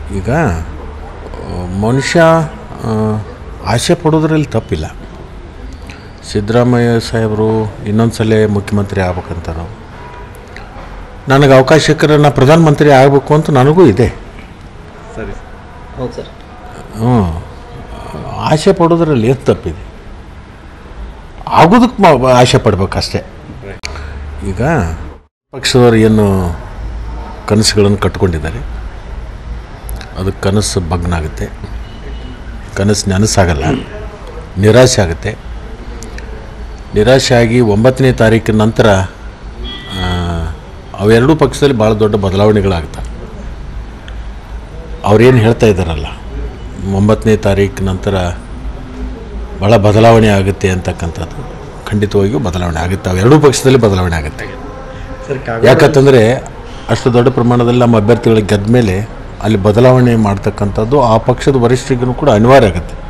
ಈಗ ಆ, ಮನುಷ್ಯ ಆ, ಆಸೆ ಪಡೋದ್ರಲ್ಲಿ ತಪ್ಪಿಲ್ಲ ಸಿದ್ದರಾಮಯ್ಯ ಸಾಹೇಬರು ಇನ್ನೊಂದು ಸಲ ಮುಖ್ಯಮಂತ್ರಿ ಆಗ್ಬೇಕಂತಾರೋ ನನಗೆ ಅವಕಾಶ ಸಿಕ್ಕರೆ ನಾ ಪ್ರಧಾನಮಂತ್ರಿ ಆಗಬೇಕು ಅಂತ ನನಗೂ ಇದೆ ಸರಿ ಹೌದು ಸರ್ ಹ್ಞೂ ಆಸೆ ಪಡೋದ್ರಲ್ಲಿ ಏನು ತಪ್ಪಿದೆ ಆಗೋದಕ್ಕೆ ಮ- ಆಸೆ ಪಡ್ಬೇಕಷ್ಟೇ ಈಗ ಪಕ್ಷದವರು ಏನು ಕನಸುಗಳನ್ನು ಕಟ್ಕೊಂಡಿದ್ದಾರೆ ಅದು ಕನಸು ಭಗ್ನ ಆಗುತ್ತೆ ಕನಸು ನನಸಾಗಲ್ಲ ನಿರಾಸೆ ಆಗುತ್ತೆ ನಿರಾಶೆ ಆಗಿ ಒಂಬತ್ತನೇ ತಾರೀಕಿನ ನಂತರ ಆ, ಅವೆರಡೂ ಪಕ್ಷದಲ್ಲಿ ಭಾಳ ದೊಡ್ಡ ಬದಲಾವಣೆಗಳಾಗ್ತವೆ ಅವ್ರೇನು ಹೇಳ್ತಾ ಇದ್ದಾರಲ್ಲ ಒಂಬತ್ತನೇ ತಾರೀಕು ನಂತರ ಭಾಳ ಬದಲಾವಣೆ ಆಗುತ್ತೆ ಅಂತಕ್ಕಂಥದ್ದು ಖಂಡಿತವಾಗಿಯೂ ಬದಲಾವಣೆ ಆಗುತ್ತೆ ಅವೆರಡೂ ಪಕ್ಷದಲ್ಲಿ ಬದಲಾವಣೆ ಆಗುತ್ತೆ ಸರ್ ಯಾಕಂತಂದರೆ ಅಷ್ಟು ದೊಡ್ಡ ಪ್ರಮಾಣದಲ್ಲಿ ನಮ್ಮ ಅಭ್ಯರ್ಥಿಗಳಿಗೆ ಗೆದ್ದ ಮೇಲೆ ಅಲ್ಲಿ ಬದಲಾವಣೆ ಮಾಡ್ತಕ್ಕಂಥದ್ದು ಆ ಪಕ್ಷದ ವರಿಷ್ಠರಿಗೂ ಕೂಡ ಅನಿವಾರ್ಯ ಆಗುತ್ತೆ